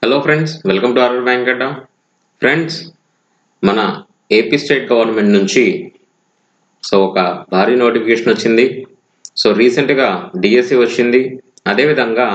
hello friends welcome to RR Venkata friends మన AP state government నుంచి so ఒక భారీ నోటిఫికేషన్ వచ్చింది సో రీసెంట్గా డిఎస్సి వచ్చింది అదేవిధంగా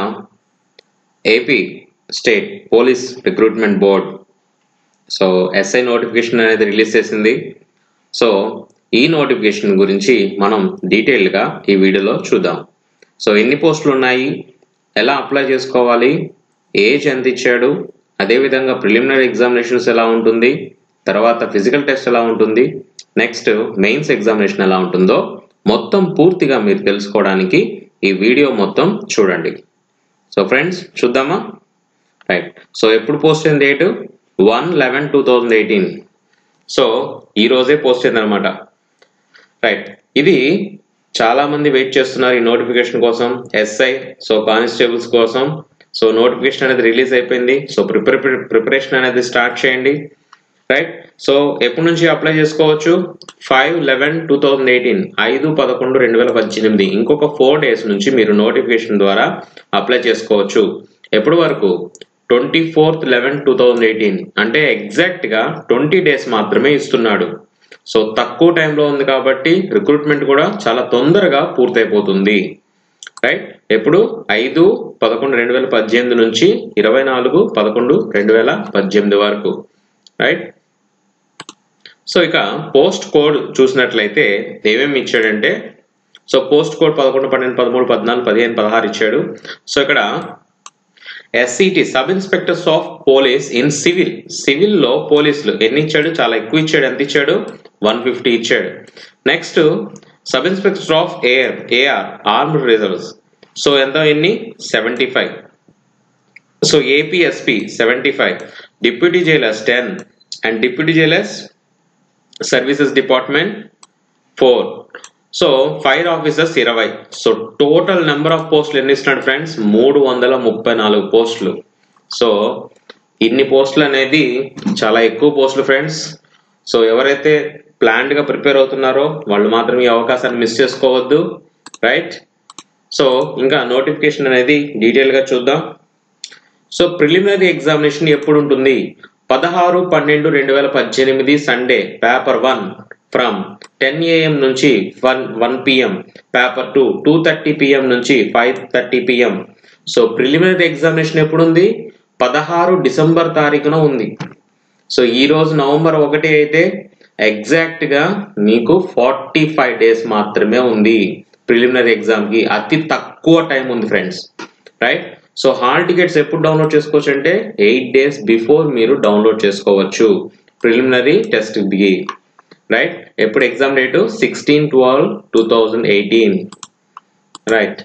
AP state police recruitment board so SI notification అనేది రిలీజ్ చేసింది సో ఈ నోటిఫికేషన్ గురించి మనం డీటెయిల్గా ఈ వీడియోలో చూద్దాం సో ఎన్ని పోస్టులు ఉన్నాయి ఎలా అప్లై చేసుకోవాలి ఏజ్ ఎంత ఇచ్చాడు అదేవిధంగా ప్రిలిమినరీ ఎగ్జామినేషన్స్ ఎలా ఉంటుంది తర్వాత ఫిజికల్ టెస్ట్ ఎలా ఉంటుంది నెక్స్ట్ మెయిన్స్ ఎగ్జామినేషన్ ఎలా ఉంటుందో మొత్తం పూర్తిగా మీరు తెలుసుకోవడానికి ఈ వీడియో మొత్తం చూడండి సో ఫ్రెండ్స్ చూద్దామా రైట్ సో ఎప్పుడు పోస్ట్ అయిన date one eleven two thousand eighteen so ఈ రోజే పోస్ట్ అయింది అనమాట రైట్ ఇది చాలా మంది వెయిట్ చేస్తున్నారు ఈ నోటిఫికేషన్ కోసం ఎస్ఐ సో కానిస్టేబుల్స్ కోసం సో నోటిఫికేషన్ అనేది రిలీజ్ అయిపోయింది సో ప్రిపేర్ ప్రిపరేషన్ అనేది స్టార్ట్ చేయండి రైట్ సో ఎప్పటి నుంచి అప్లై చేసుకోవచ్చు five eleven two thousand eighteen ఐదు పదకొండు రెండు వేల పద్దెనిమిది ఇంకొక ఫోర్ డేస్ నుంచి మీరు నోటిఫికేషన్ ద్వారా అప్లై చేసుకోవచ్చు ఎప్పటి వరకు twenty fourth eleven two thousand eighteen అంటే ఎగ్జాక్ట్ గా ట్వంటీ డేస్ మాత్రమే ఇస్తున్నాడు సో తక్కువ టైంలో ఉంది కాబట్టి రిక్రూట్మెంట్ కూడా చాలా తొందరగా పూర్తయిపోతుంది రైట్ ఎప్పుడు ఐదు పదకొండు రెండు వేల పద్దెనిమిది నుంచి ఇరవై నాలుగు పదకొండు రెండు వేల పద్దెనిమిది వరకు రైట్ సో ఇక పోస్ట్ కోడ్ చూసినట్లయితే ఏమేమి ఇచ్చాడంటే సో పోస్ట్ కోడ్ పదకొండు పన్నెండు పదమూడు పద్నాలుగు పదిహేను పదహారు ఇచ్చాడు సో ఇక్కడ SCT sub inspectors of police in civil civil లో పోలీసులు ఎన్ని ఇచ్చాడు చాలా ఎక్కువ ఇచ్చాడు ఎంత ఇచ్చాడు వన్ ఫిఫ్టీ ఇచ్చాడు next sub inspector of air AR armed reserves so ఎంత ఎన్ని seventy five so APSP seventy five deputy jailers ten and deputy jailers services department four so fire officers ఇరవై సో టోటల్ నెంబర్ ఆఫ్ పోస్టులు ఎన్ని ఇస్తున్నాడు friends మూడు వందల ముప్పై నాలుగు పోస్టులు సో ఇన్ని పోస్టులు అనేది చాలా ఎక్కువ పోస్టులు ఫ్రెండ్స్ సో ఎవరైతే ప్లాన్డ్ గా ప్రిపేర్ అవుతున్నారో వాళ్ళు మాత్రం ఈ అవకాశాన్ని మిస్ చేసుకోవద్దు రైట్ సో ఇంకా నోటిఫికేషన్ అనేది డీటెయిల్ గా చూద్దాం సో ప్రిలిమినరీ ఎగ్జామినేషన్ ఎప్పుడు ఉంటుంది పదహారు పన్నెండు రెండు వేల పద్దెనిమిది Sunday paper one from ten AM నుంచి one one PM paper two two thirty PM నుంచి five thirty PM so preliminary examination ఎప్పుడు ఉంది పదహారు డిసెంబర్ తారీఖున ఉంది సో ఈ రోజు నవంబర్ ఒకటి అయితే ఎగ్జాక్ట్ గా మీకు ఫార్టీ ఫైవ్ డేస్ మాత్రమే ఉంది ప్రిలిమినరీ ఎగ్జామ్ కి అతి తక్కువ టైం ఉంది friends right so hall tickets ఎప్పుడు డౌన్లోడ్ చేసుకోవచ్చు అంటే ఎయిట్ డేస్ బిఫోర్ మీరు డౌన్లోడ్ చేసుకోవచ్చు ప్రిలిమినరీ టెస్ట్ దిగి రైట్ ఎప్పుడు exam date sixteen twelve two thousand eighteen right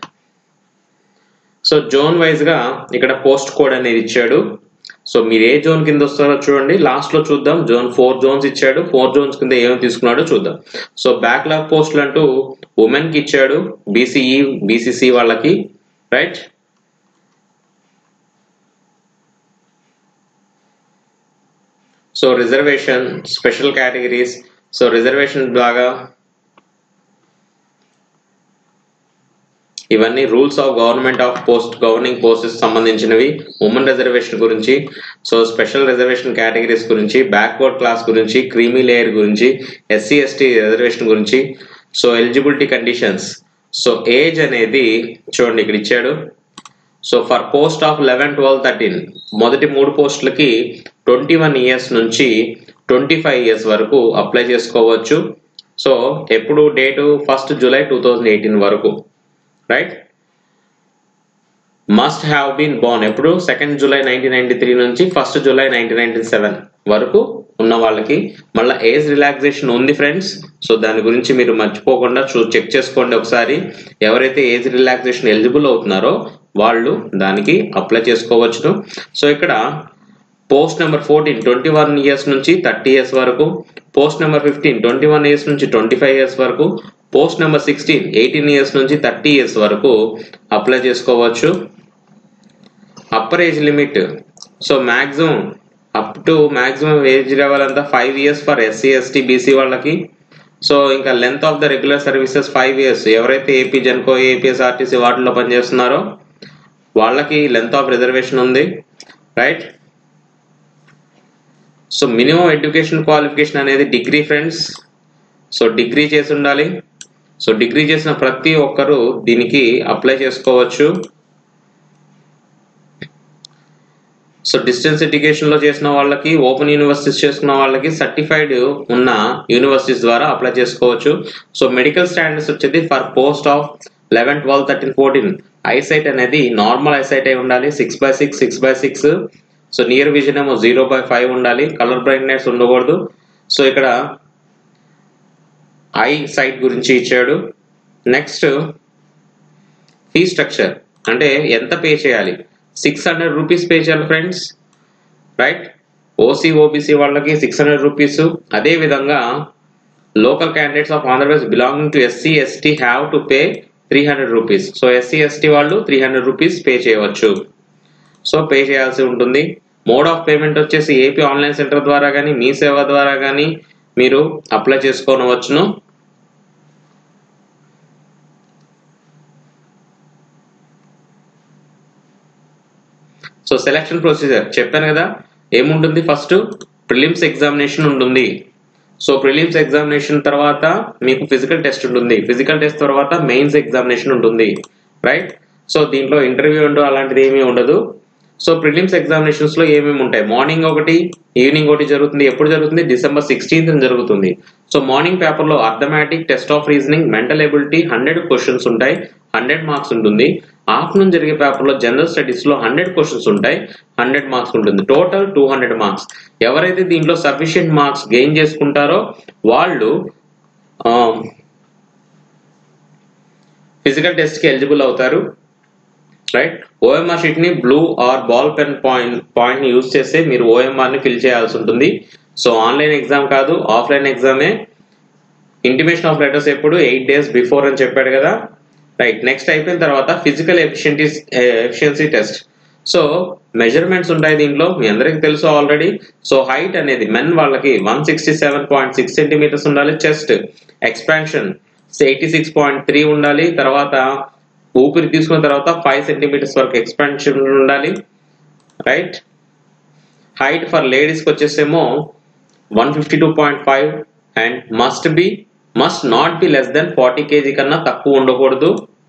so zone wise గా ఇక్కడ పోస్ట్ కోడ్ అనేది ఇచ్చాడు సో మీరు ఏ జోన్ కింద వస్తారో చూడండి లాస్ట్ లో చూద్దాం జోన్ ఫోర్ జోన్స్ ఇచ్చాడు ఫోర్ జోన్స్ కింద ఏమేమి తీసుకున్నాడో చూద్దాం సో బ్యాక్లాగ్ పోస్టులు అంటూ ఉమెన్ కి ఇచ్చాడు బీసీఈ బీసీసీ వాళ్ళకి right so reservation special categories so reservation లాగా ఇవన్నీ rules of government of post governing posts సంబంధించినవి ఉమెన్ రిజర్వేషన్ గురించి సో స్పెషల్ రిజర్వేషన్ కేటగిరీస్ గురించి బ్యాక్వర్డ్ క్లాస్ గురించి క్రీమీ లేయర్ గురించి ఎస్సీ ఎస్టీ రిజర్వేషన్ గురించి so eligibility conditions so age అనేది చూడండి ఇక్కడ ఇచ్చాడు so for post of eleven twelve thirteen మొదటి మూడు పోస్టులకి ట్వంటీ వన్ ఇయర్స్ నుంచి ట్వంటీ ఫైవ్ ఇయర్స్ వరకు అప్లై చేసుకోవచ్చు సో ఎప్పుడు date first July two thousand eighteen వరకు right must have been born ఎప్పుడు second July nineteen ninety three నుంచి first July nineteen ninety seven వరకు ఉన్న వాళ్ళకి మళ్ళీ ఏజ్ రిలాక్సేషన్ ఉంది ఫ్రెండ్స్ సో దాని గురించి మీరు మర్చిపోకుండా చూ చెక్ చేసుకోండి ఒకసారి ఎవరైతే ఏజ్ రిలాక్సేషన్ ఎలిజిబుల్ అవుతున్నారో వాళ్ళు దానికి అప్లై చేసుకోవచ్చును సో ఇక్కడ post number fourteen twenty one years నుంచి థర్టీ ఇయర్స్ వరకు post number fifteen twenty one years నుంచి ట్వంటీ ఫైవ్ ఇయర్స్ వరకు post number sixteen eighteen years నుంచి థర్టీ ఇయర్స్ వరకు అప్లై చేసుకోవచ్చు upper age limit so maximum up to maximum age level అంతా five years for SC ST BC వాళ్ళకి so ఇంకా length of the regular services five years ఎవరైతే AP Genco APSRTC వాటిలో పనిచేస్తున్నారో వాళ్ళకి లెంత్ ఆఫ్ రిజర్వేషన్ ఉంది right so minimum education qualification అనేది degree friends so degree చేసి ఉండాలి సో డిగ్రీ చేసిన ప్రతి ఒక్కరూ దీనికి అప్లై చేసుకోవచ్చు సో డిస్టెన్స్ ఎడ్యుకేషన్ లో చేసిన వాళ్ళకి ఓపెన్ యూనివర్సిటీస్ చేసుకున్న వాళ్ళకి సర్టిఫైడ్ ఉన్న యూనివర్సిటీస్ ద్వారా అప్లై చేసుకోవచ్చు సో మెడికల్ స్టాండర్డ్స్ వచ్చేది for post of eleven twelve thirteen fourteen eyesight అనేది నార్మల్ ఐసైట్ అయి ఉండాలి six by six six by six so near vision ఏమో జీరో బై ఫైవ్ ఉండాలి కలర్ బ్రైట్నెస్ ఉండకూడదు సో ఇక్కడ ఐ సైట్ గురించి ఇచ్చాడు నెక్స్ట్ ఫీ స్ట్రక్చర్ అంటే ఎంత పే చేయాలి సిక్స్ హండ్రెడ్ రూపీస్ పే చేయాలి ఫ్రెండ్స్ రైట్ ఓసీ ఓబీసీ వాళ్ళకి సిక్స్ హండ్రెడ్ రూపీస్ అదే విధంగా local candidates of Andhra Pradesh belonging to SC ST have to pay three hundred rupees so SC ST వాళ్ళు three hundred rupees pay చేయవచ్చు so pay చేయాల్సి ఉంటుంది mode of payment వచ్చేసి AP online centre ద్వారా కానీ మీ సేవ ద్వారా కానీ మీరు అప్లై చేసుకోనవచ్చును సో సెలక్షన్ ప్రొసీజర్ చెప్పాను కదా ఏముంటుంది ఫస్ట్ ప్రిలిమ్స్ ఎగ్జామినేషన్ ఉంటుంది సో ప్రిలిమ్స్ ఎగ్జామినేషన్ తర్వాత మీకు ఫిజికల్ టెస్ట్ ఉంటుంది ఫిజికల్ టెస్ట్ తర్వాత మెయిన్స్ ఎగ్జామినేషన్ ఉంటుంది రైట్ సో దీంట్లో ఇంటర్వ్యూ ఉండదు అలాంటిది ఏమీ ఉండదు సో ప్రిలిమ్స్ ఎగ్జామినేషన్స్ లో ఏమేమి ఉంటాయి మార్నింగ్ ఒకటి ఈవినింగ్ ఒకటి జరుగుతుంది ఎప్పుడు జరుగుతుంది డిసెంబర్ సిక్స్టీన్త్ జరుగుతుంది సో మార్నింగ్ పేపర్ లో arithmetic test of reasoning mental ability hundred questions ఉంటాయి హండ్రెడ్ మార్క్స్ ఉంటుంది ఆఫ్టర్నూన్ జరిగే పేపర్ లో జనరల్ స్టడీస్ లో హండ్రెడ్ క్వశ్చన్స్ ఉంటాయి హండ్రెడ్ మార్క్స్ ఉంటుంది టోటల్ టూ హండ్రెడ్ మార్క్స్ ఎవరైతే దీంట్లో సఫిషియెంట్ మార్క్స్ గెయిన్ చేసుకుంటారో వాళ్ళు ఫిజికల్ టెస్ట్ కి ఎలిజిబుల్ అవుతారు రైట్ ఓఎంఆర్ షీట్ ని blue or ball pen point point ని యూజ్ చేస్తే మీరు ఓఎంఆర్ ని ఫిల్ చేయాల్సి ఉంటుంది సో ఆన్లైన్ ఎగ్జామ్ కాదు ఆఫ్లైన్ ఎగ్జామే ఇంటిమేషన్ ఆఫ్ లెటర్స్ ఎప్పుడు ఎయిట్ డేస్ బిఫోర్ అని చెప్పాడు కదా రైట్ నెక్స్ట్ అయిపోయిన తర్వాత physical efficiency efficiency test so measurements ఉంటాయి దీంట్లో మీ అందరికి తెలుసు ఆల్రెడీ సో హైట్ అనేది మెన్ వాళ్ళకి one sixty seven point six centimetres ఉండాలి chest expansion eighty six point three ఉండాలి తర్వాత ఊపిరి తీసుకున్న తర్వాత ఫైవ్ సెంటీమీటర్స్ వరకు ఎక్స్పాన్షన్ ఉండాలి రైట్ హైట్ ఫర్ లేడీస్కి వచ్చేసేమో one fifty two point five and must be must not be less than forty KG కన్నా తక్కువ ఉండకూడదు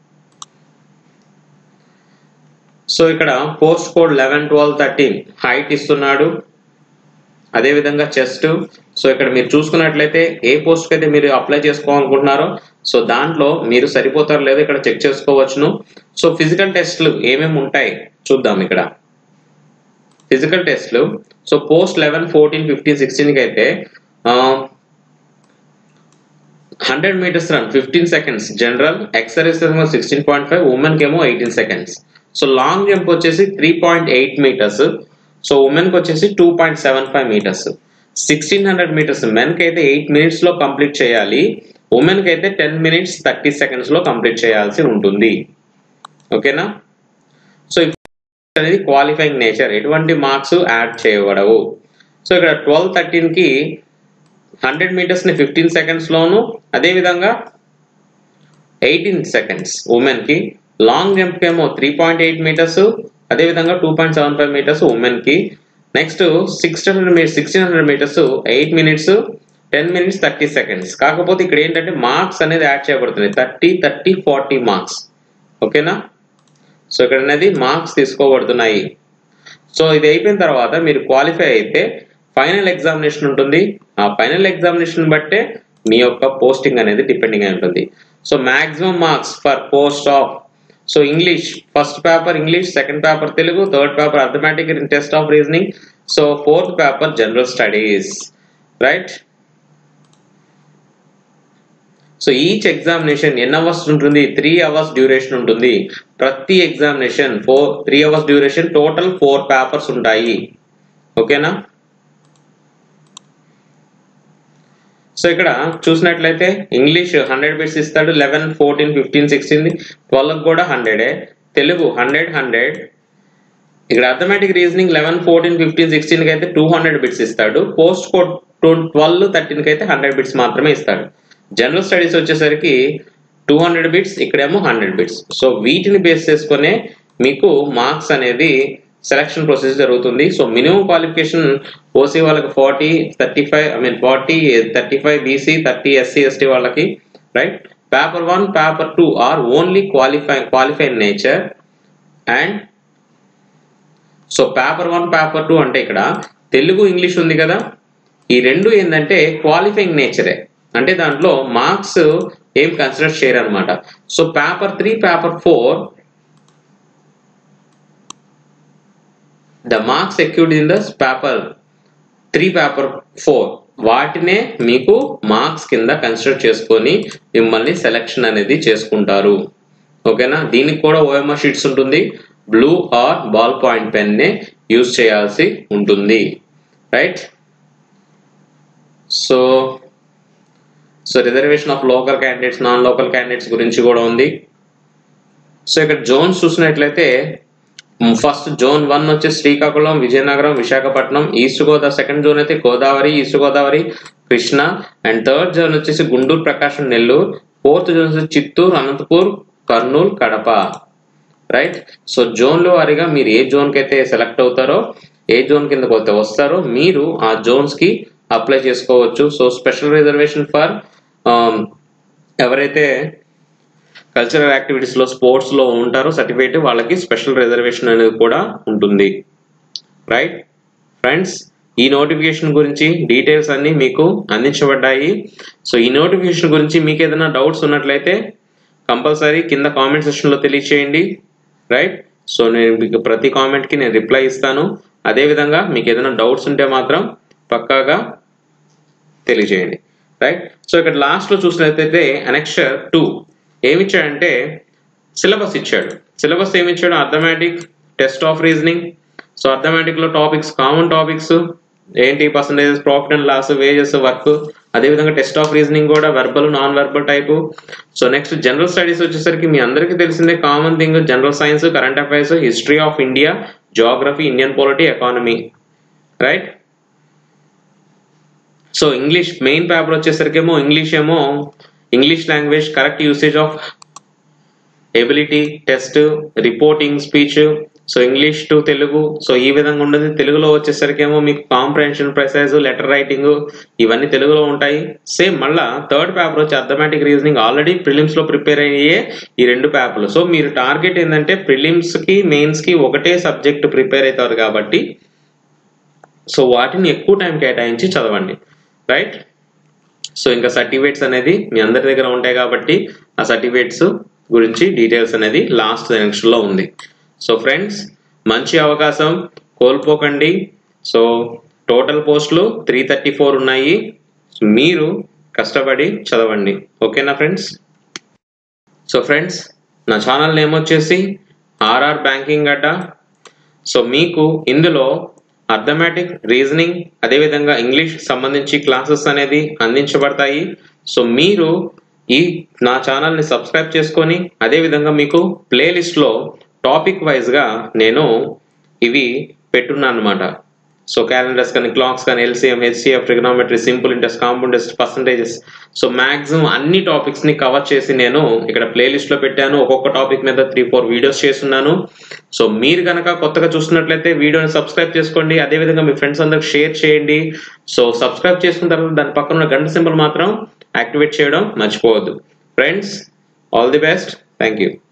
సో ఇక్కడ post code eleven twelve thirteen height ఇస్తున్నాడు అదే విధంగా చెస్ట్ సో ఇక్కడ మీరు చూసుకున్నట్లయితే ఏ పోస్ట్ అయితే మీరు అప్లై చేసుకోవాలనుకుంటున్నారో సో దాంట్లో మీరు సరిపోతారు లేదో ఇక్కడ చెక్ చేసుకోవచ్చును సో ఫిజికల్ టెస్ట్లు ఏమేమి ఉంటాయి చూద్దాం ఇక్కడ ఫిజికల్ టెస్ట్లు so post eleven fourteen fifteen సిక్స్టీన్కి అయితే hundred metres run fifteen seconds general exercise ఏమో సిక్స్టీన్ పాయింట్ ఫైవ్ ఉమెన్కి ఏమో eighteen seconds so long jump వచ్చేసి three point eight metres so ఉమెన్కి వచ్చేసి two point seven five metres sixteen hundred metres మెన్కి అయితే ఎయిట్ మినిట్స్ లో కంప్లీట్ చేయాలి ఉమెన్కి అయితే టెన్ మినిట్స్ థర్టీ సెకండ్స్ లో కంప్లీట్ చేయాల్సి ఉంటుంది ఓకేనా సో అనేది క్వాలిఫైయింగ్ నేచర్ ఎటువంటి మార్క్స్ యాడ్ చేయబడవు సో ఇక్కడ ట్వెల్వ్ థర్టీన్ కి హండ్రెడ్ మీటర్స్ ని ఫిఫ్టీన్ సెకండ్స్ లోను అదే విధంగా ఎయిటీన్ సెకండ్స్ ఉమెన్ కి లాంగ్ జంప్ ఏమో త్రీ పాయింట్ ఎయిట్ మీటర్స్ అదే విధంగా two point seven five metres women కి next six hundred metres sixteen hundred metres eight minutes ten minutes thirty seconds కాకపోతే ఇక్కడ ఏంటంటే మార్క్స్ అనేది యాడ్ చేయబడుతుంది థర్టీ థర్టీ ఫార్టీ మార్క్స్ ఓకేనా సో ఇక్కడ అనేది మార్క్స్ తీసుకోబడుతున్నాయి సో ఇది అయిపోయిన తర్వాత మీరు క్వాలిఫై అయితే ఫైనల్ ఎగ్జామినేషన్ ఉంటుంది ఆ ఫైనల్ ఎగ్జామినేషన్ బట్టే మీ యొక్క పోస్టింగ్ అనేది డిపెండింగ్ అయి ఉంటుంది so maximum marks for post of so English first paper English second paper Telugu third paper arithmetic test of reasoning so fourth paper general studies right so each examination ఎన్ని hours ఉంటుంది three hours duration ఉంటుంది ప్రతి examination four three hours duration total four papers ఉంటాయి ఓకేనా so ఇక్కడ చూసినట్లయితే English hundred bits ఇస్తాడు eleven fourteen fifteen sixteen twelve కూడా హండ్రెడే తెలుగు హండ్రెడ్ హండ్రెడ్ ఇక్కడ arithmetic reasoning eleven fourteen fifteen sixteen కి అయితే టూ హండ్రెడ్ బిట్స్ ఇస్తాడు పోస్ట్ కోడ్ ట్వెల్వ్ థర్టీన్ కి అయితే హండ్రెడ్ బిట్స్ మాత్రమే ఇస్తాడు జనరల్ స్టడీస్ వచ్చేసరికి టూ హండ్రెడ్ బిట్స్ ఇక్కడేమో హండ్రెడ్ బిట్స్ సో వీటిని బేస్ చేసుకునే మీకు మార్క్స్ అనేది సెలక్షన్ ప్రొసెస్ జరుగుతుంది సో మినిమం క్వాలిఫికేషన్ ఓసీ వాళ్ళకి forty thirty five I mean forty thirty five BC thirty SC ST వాళ్ళకి right paper one paper two or only qualify qualified nature and so paper one paper two అంటే ఇక్కడ Telugu English ఉంది కదా ఈ రెండు ఏంటంటే qualifying నేచరే అంటే దాంట్లో మార్క్స్ ఏం కన్సిడర్ చేయరు అనమాట so paper three paper four the marks secured in the paper three paper four వాటినే మీకు మార్క్స్ కింద కన్సిడర్ చేసుకొని మిమ్మల్ని సెలెక్షన్ అనేది చేసుకుంటారు ఓకేనా దీనికి కూడా ఓఎంఆర్ షీట్స్ ఉంటుంది blue or ball point pen నే యూజ్ చేయాల్సి ఉంటుంది right so so reservation of local candidates non local candidates గురించి కూడా ఉంది సో ఇక్కడ జోన్స్ చూసినట్లయితే ఫస్ట్ జోన్ వన్ వచ్చేసి Srikakulam Vizianagaram Visakhapatnam east Godavari second zone అయితే Godavari east Godavari Krishna and third zone వచ్చేసి గుంటూరు ప్రకాశం నెల్లూరు ఫోర్త్ జోన్ వచ్చేసి చిత్తూరు అనంతపూర్ కర్నూలు కడప రైట్ సో జోన్లో వారిగా మీరు ఏ జోన్కి అయితే సెలెక్ట్ అవుతారో ఏ జోన్ కిందకి అయితే వస్తారో మీరు ఆ జోన్స్ కి అప్లై చేసుకోవచ్చు సో స్పెషల్ రిజర్వేషన్ ఫర్ ఎవరైతే కల్చరల్ యాక్టివిటీస్ లో స్పోర్ట్స్ లో ఉంటారో సర్టిఫికేట్ వాళ్ళకి స్పెషల్ రిజర్వేషన్ అనేది కూడా ఉంటుంది రైట్ ఫ్రెండ్స్ ఈ నోటిఫికేషన్ గురించి డీటెయిల్స్ అన్ని మీకు అందించబడ్డాయి సో ఈ నోటిఫికేషన్ గురించి మీకు ఏదైనా డౌట్స్ ఉన్నట్లయితే కంపల్సరీ కింద కామెంట్ సెక్షన్ లో తెలియచేయండి రైట్ సో నేను మీకు ప్రతి కామెంట్ కి నేను రిప్లై ఇస్తాను అదే విధంగా మీకు ఏదైనా డౌట్స్ ఉంటే మాత్రం పక్కాగా తెలియజేయండి రైట్ సో ఇక్కడ లాస్ట్ లో చూసినట్లయితే అనెక్షర్ టూ ఏమి ఇచ్చాడంటే సిలబస్ ఇచ్చాడు సిలబస్ ఏమి ఇచ్చాడు arithmetic test of reasoning so arithmetic లో టాపిక్స్ కామన్ టాపిక్స్ ఏంటి percentages profit and loss wages work అదేవిధంగా టెస్ట్ ఆఫ్ రీజనింగ్ కూడా verbal non verbal type so next general studies వచ్చేసరికి మీ అందరికీ తెలిసిందే common thing general science current affairs history of India geography Indian polity economy right so English main paper వచ్చేసరికి ఏమో English ఏమో English language correct usage of ability test reporting speech so English to Telugu so ఈ విధంగా ఉండదు తెలుగులో వచ్చేసరికి ఏమో మీకు కాంప్రహెన్షన్ ప్రెసైజ్ లెటర్ రైటింగ్ ఇవన్నీ తెలుగులో ఉంటాయి సేమ్ మళ్ళా థర్డ్ పేపర్ వచ్చి అథమెటిక్ రీజనింగ్ ఆల్రెడీ ప్రిలిమ్స్ లో ప్రిపేర్ అయ్యే ఈ రెండు పేపర్లు సో మీరు టార్గెట్ ఏంటంటే ప్రిలిమ్స్ కి మెయిన్స్ కి ఒకటే సబ్జెక్ట్ ప్రిపేర్ అవుతారు కాబట్టి సో వాటిని ఎక్కువ టైం కేటాయించి చదవండి రైట్ సో ఇంకా సర్టిఫికేట్స్ అనేది మీ అందరి దగ్గర ఉంటాయి కాబట్టి ఆ సర్టిఫికేట్స్ గురించి డీటెయిల్స్ అనేది లాస్ట్ సెక్షన్ లో ఉంది సో ఫ్రెండ్స్ మంచి అవకాశం కోల్పోకండి సో టోటల్ పోస్టులు త్రీ థర్టీ ఫోర్ ఉన్నాయి మీరు కష్టపడి చదవండి ఓకేనా ఫ్రెండ్స్ సో ఫ్రెండ్స్ నా ఛానల్ నేమ్ వచ్చేసి ఆర్ఆర్ బ్యాంకింగ్ అడ్డా సో మీకు ఇందులో అర్థమెటిక్ రీజనింగ్ అదేవిధంగా ఇంగ్లీష్ సంబంధించి క్లాసెస్ అనేది అందించబడతాయి సో మీరు ఈ నా ఛానల్ని సబ్స్క్రైబ్ చేసుకొని అదేవిధంగా మీకు ప్లేలిస్ట్లో టాపిక్ వైజ్గా నేను ఇవి పెట్టున్నాను అనమాట సో క్యాలెండర్స్ కానీ క్లాక్స్ కానీ LCM HCF trigonometry simple interest compound interest percentages so maximum అన్ని టాపిక్స్ ని కవర్ చేసి నేను ఇక్కడ ప్లేలిస్ట్ లో పెట్టాను ఒక్కొక్క టాపిక్ మీద త్రీ ఫోర్ వీడియోస్ చేస్తున్నాను సో మీరు కనుక కొత్తగా చూస్తున్నట్లయితే వీడియోని సబ్స్క్రైబ్ చేసుకోండి అదేవిధంగా మీ ఫ్రెండ్స్ అందరికి షేర్ చేయండి సో సబ్స్క్రైబ్ చేసుకున్న తర్వాత దాని పక్కన ఉన్న గంట సింబల్ మాత్రం యాక్టివేట్ చేయడం మర్చిపోవద్దు friends all the best thank you